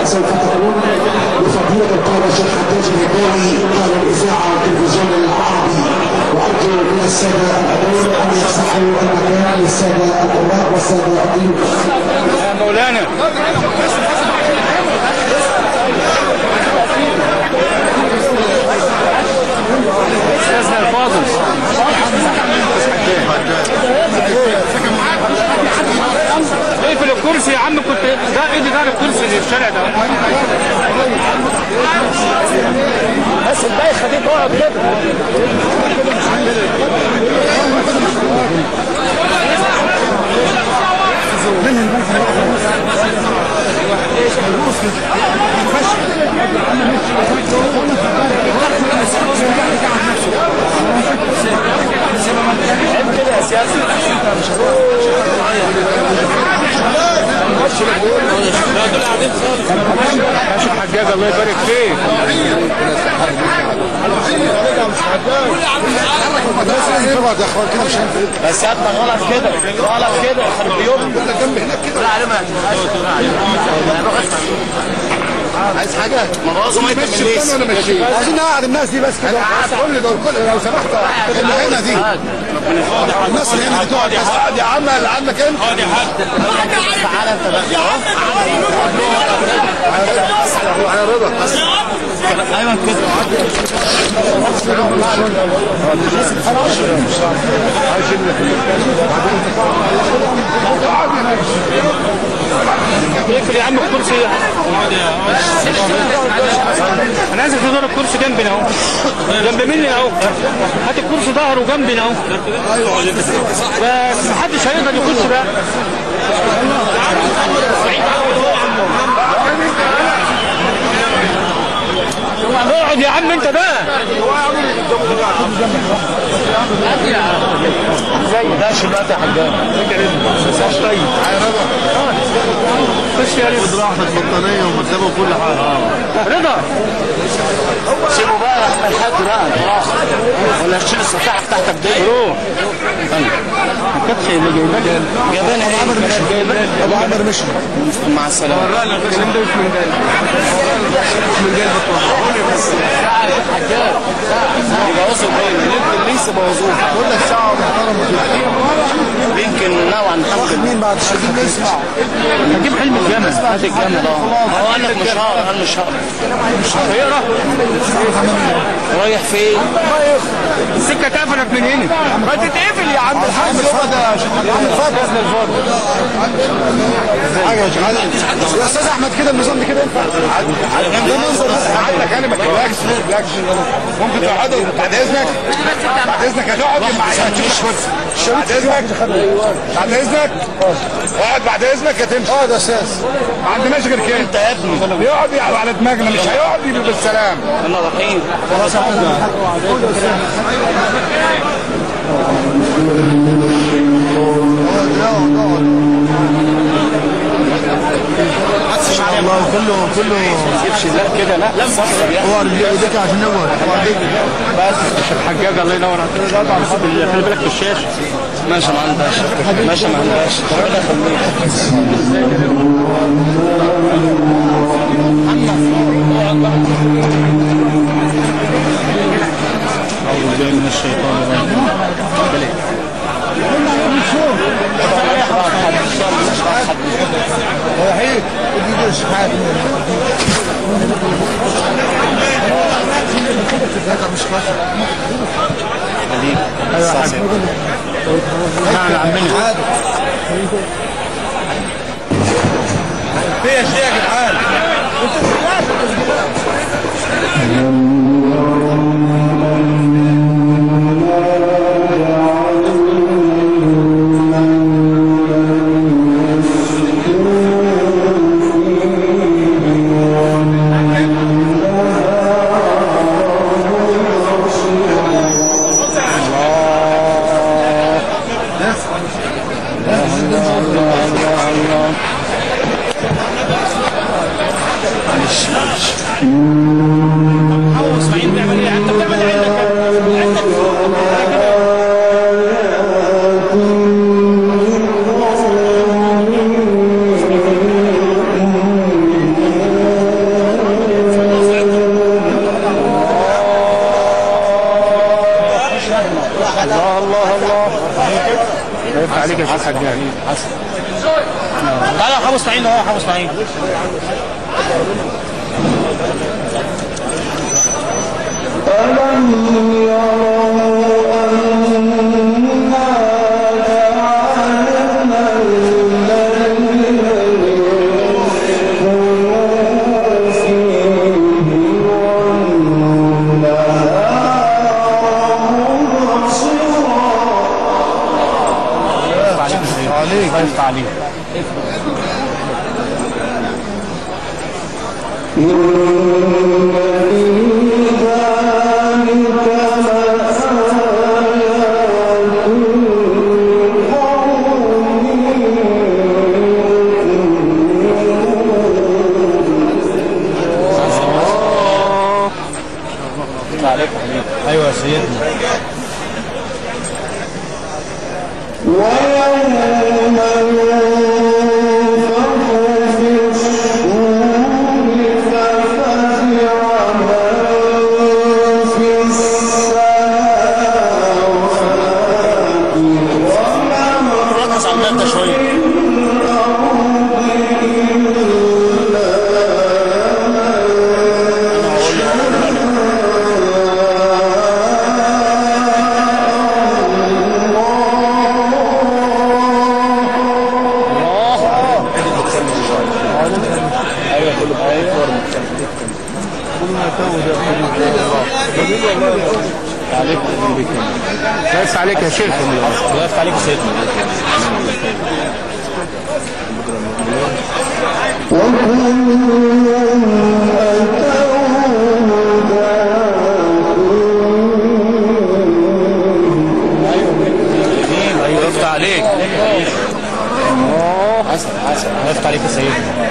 سوف تكون لفضيلة القائد الشيخ حجاج الهداوي قائد الإذاعة والتلفزيون العربي وأرجو من السادة الحضور أن يفتحوا المكان للسادة القراء والسادة الضيوف. يا مولانا استاذنا الفاضل اقفل الكرسي يا عم كنت ده ايدي ده الكرسي اللي في الشارع ده بس البايخه دي تقعد كده عيب كده يا سياسي يا شيخ حجاج الله يبارك فيك بس يا ابني غلط كده غلط كده خلي بيوم جنب هناك كده لا على ما عايز حاجه مبوظ ما يكمليش عايزين نقعد الناس دي بس كده كل دول كل لو سمحت اللي هنا دي الناس اللي هنا دي تقعد بس اقعد يا عم اللي عندك انت تعالى انت بقى على رضا ايوه كده اقفل يا عم الكرسي ده انا عايزك تدور الكرسي جنبنا اهو جنب مني اهو هات الكرسي ظهره جنبنا اهو بس محدش هيقدر يخش بقى اقعد يا عم انت بقى ده شبات يا حجاج طيب خش يا رضا راحت البطانيه ومرتبه وكل حاجه رضا سيبه بقى يا احمد الحاج بقى خلاص ولا تشيل السفاح بتاعتك دي روح ما كانتش اللي جايباك جايبينها ايه؟ ابو عمر مشي مع السلامه بوظوا باين يمكن لسه بوظوه بقول لك ساعه محترمه كده يمكن نوعا واخد مين بعد الشيخ نسمع هجيب حلم الجمل هات الجمل اه هو قال لك مش هقرا قال مش هقرا هيقرا رايح فين؟ السكه اتقفلت من هنا ما تتقفل يا عم الحاج الفضل يا شيخ عم الفضل حاجه يا شيخ يا استاذ احمد كده النظام ده كده ينفع ده منظر بس عندك انا ما تقلقش ما تقلقش ممكن تقعدوا بعد اذنك بعد اذنك هتقعد معايا هتشوف كرسي بعد اذنك بعد اذنك اقعد بعد اذنك هتمشي اقعد يا استاذ ما عندناش غير كده انت يا ابني يقعد يقعد على دماغنا مش هيقعد يبقى بالسلام انا رحيم خلاص يا حاج الله كله كله لا كده لا لا هو ايديك عشان نقعد بس الحجاج الله ينور عليك خلي بالك في الشاشه ماشي يا معلم باشا ماشي يا معلم باشا ربنا يخليك اعوذ بالله من الشيطان الرجيم وحيد ادي دش حاجه مش خاصه ايوه يا حاج نعم عمنا في يا شيخ يا جدعان زعيم عليك عليك عليك عليك عليك ايوه يا سيدنا ركز على المادة شوية عليك خايف عليك يا شيخ خايف عليك يا سيدنا ايوه يفتح عليك حسن حسن يفتح عليك يا سيدنا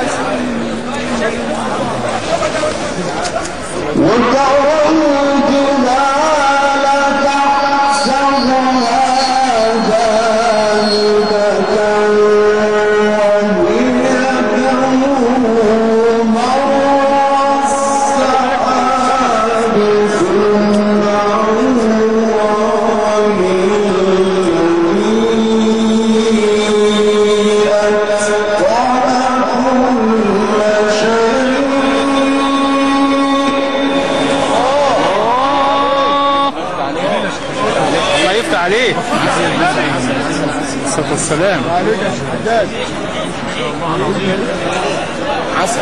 الله يفتح عليك الصلاة والسلام عليك يا شهداد عسل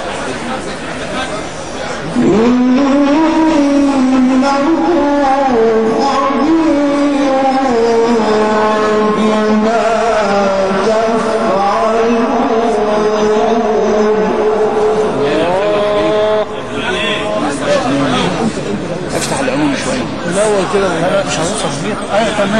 افتح العموم شوية الاول كده لا مش هنوصل بيه ايوه تمام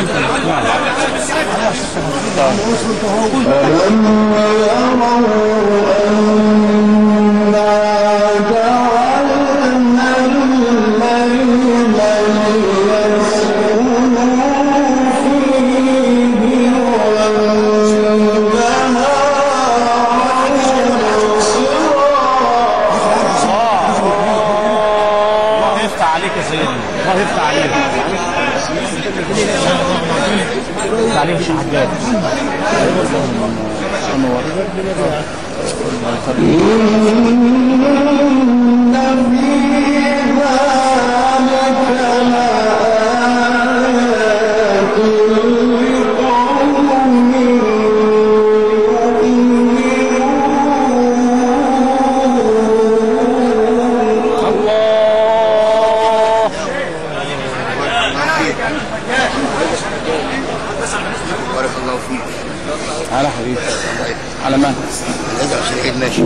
الله يفتح عليك يا سيدنا الله يفتح عليك يفتح عليك يا حجاج الله بارك الله فيك على حبيبي على مهل ازعل شهيد ماشي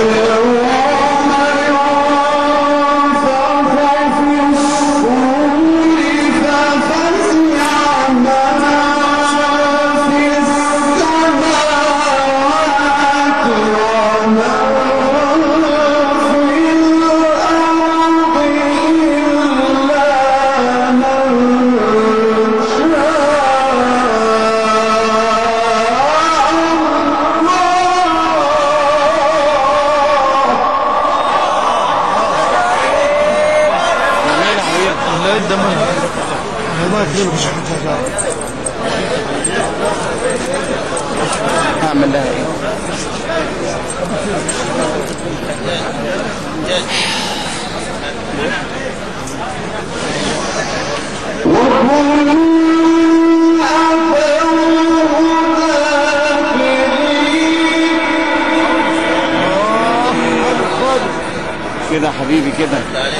لا ده ما الله يكرمك مش هعمل لها ايه كده يا حبيبي كده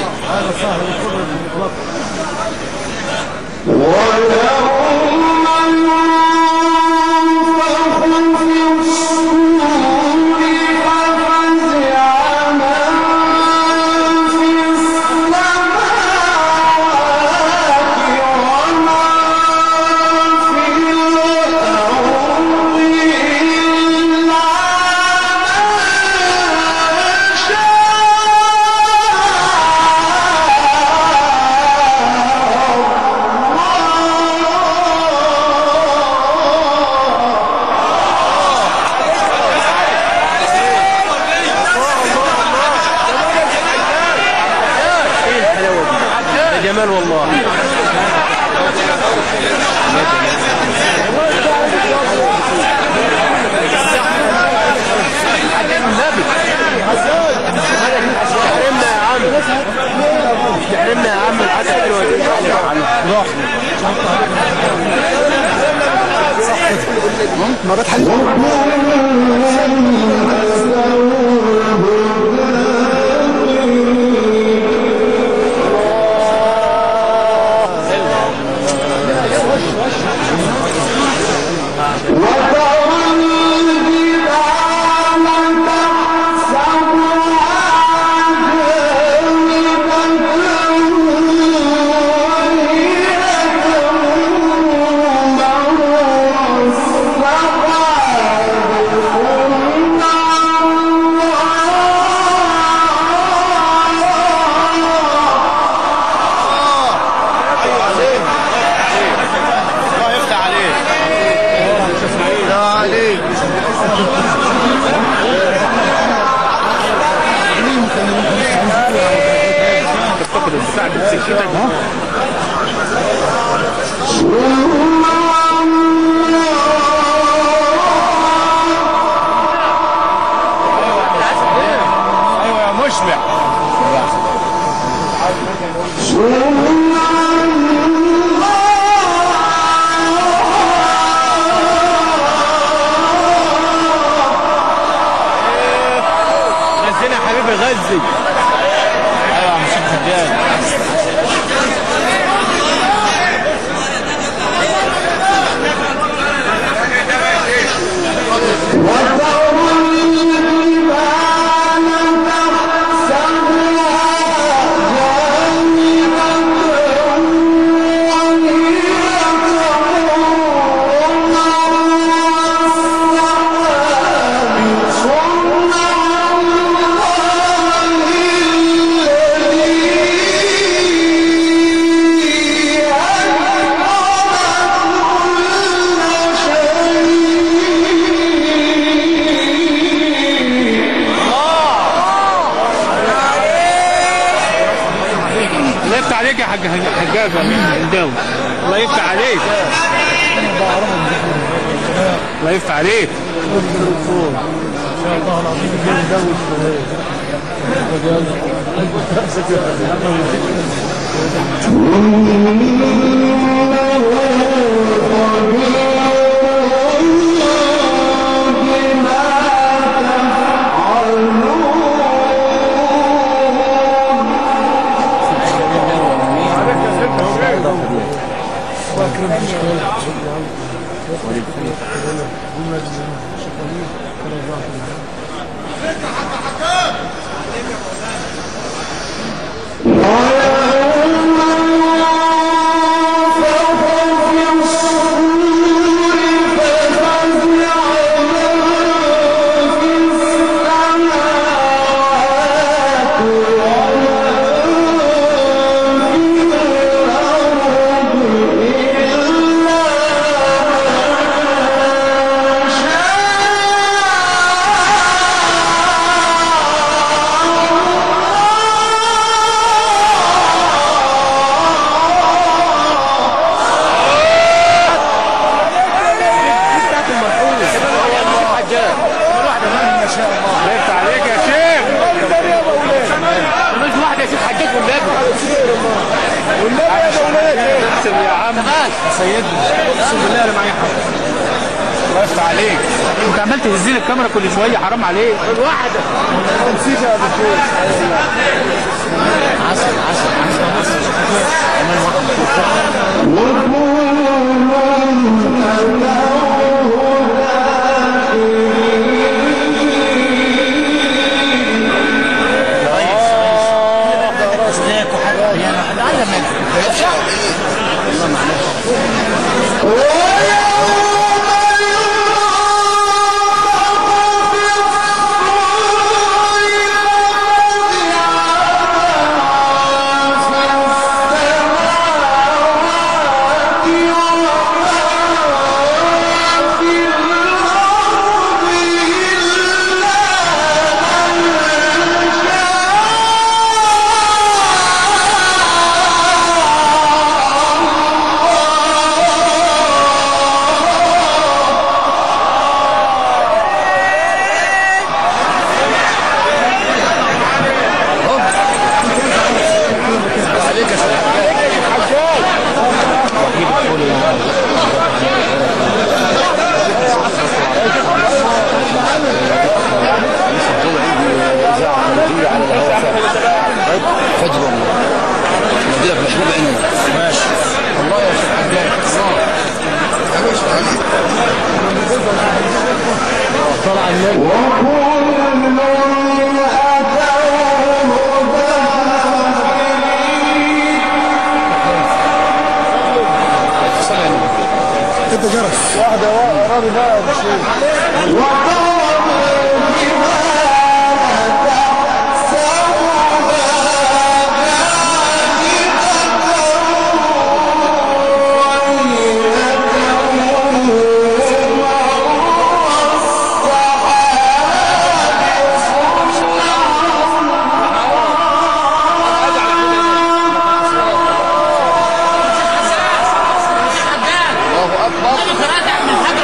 جمال والله تحرمنا يا عم تحرمنا يا عم الحسن روح مرات حلوه الله يفتح عليك الله عليك ايوه يا مشبع غزنا يا حبيبي غزي ايوه يا عم شيخ حجاج الله يفتح عليك يا حاج حجاج الداوي الله يفتح عليك الله يفتح عليك ويوم حاجه سيدنا اقسم بالله انا معايا حاجه الله يفتح عليك انت عمال تهزلي الكاميرا كل شويه حرام عليك الواحده نسيت يا دكتور عسل عسل عسل فجر والله نجيلك محبوب عندنا ماشي الله يا شيخ حجاج طلع النبي انت جرس واحده راضي بقى بشيء الله اكبر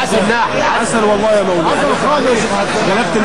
عسل ناحي عسل والله يا مولانا عسل خالص جلبت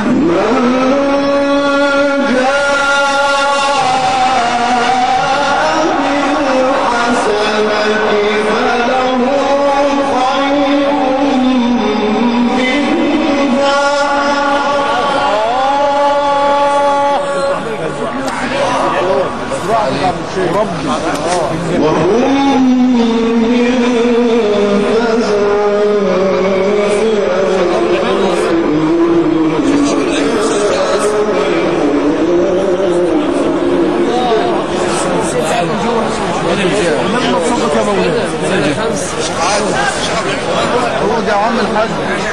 هو ده عم الحاج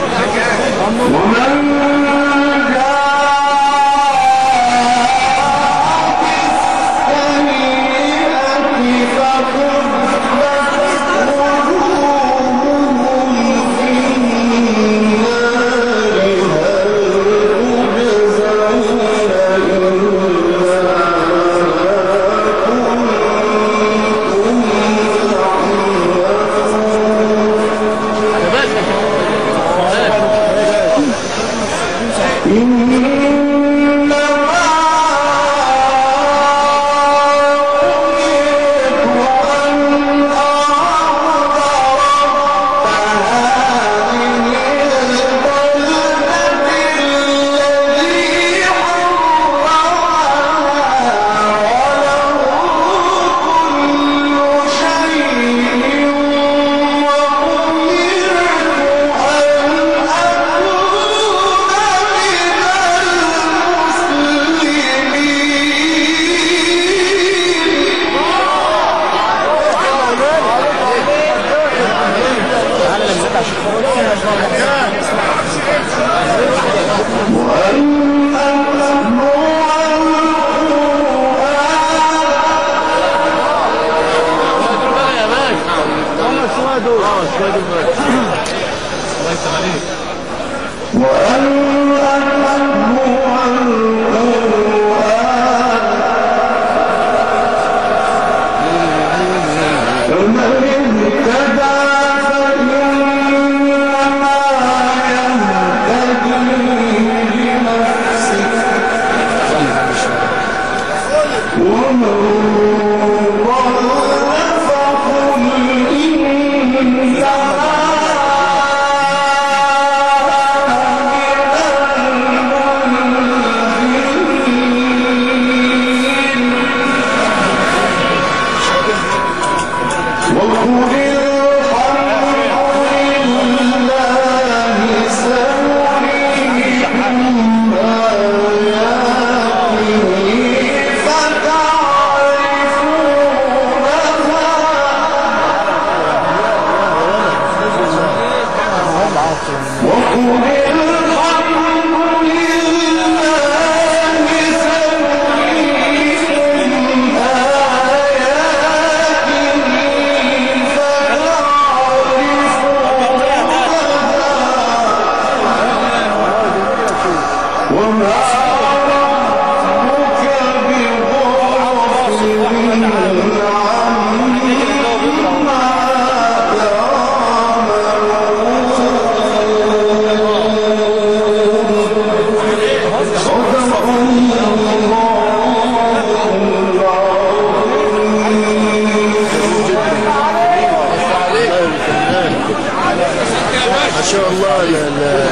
ما شاء الله لا لا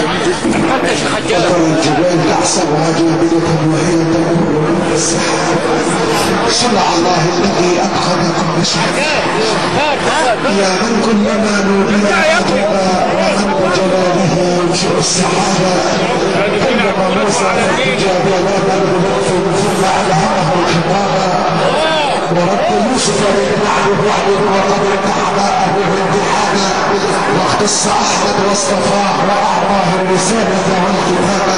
وترى الجبال تحسبها جامدة وهي تمر من السحاب صنع الله الذي أتقن كل شيء يا من كلما نودي عجبا ومن بجلاله ينشئ السحابة كلما موسى فالحجاب لا بلغ ثم علمه الخطابة ورد يوسف للنعل الوعد وقد اعداءه بالامتحان واختص احمد واصطفاه واعطاه الرساله والكتابه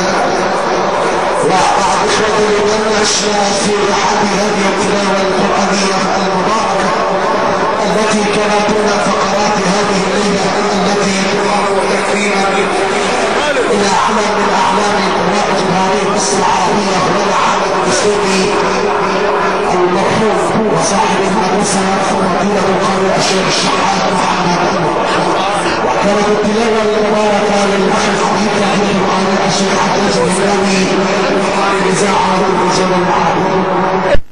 واعطى اخوته من الاشياء في رحاب هذه التلاوه القرانيه المباركه التي كانت فقرات هذه الليله التي تقام تكريما الى علم من اعلام قراء جمهوريه مصر العربيه والعالم الاسلامي المرحوم وصاحب المدرسة فضيلة القارئ الشيخ الشعار محمد كانت التلاوة المباركة للأخ الحبيب تحية القارئ الشيخ حجاج الهلاوي الإذاعة والتلفزيون العربي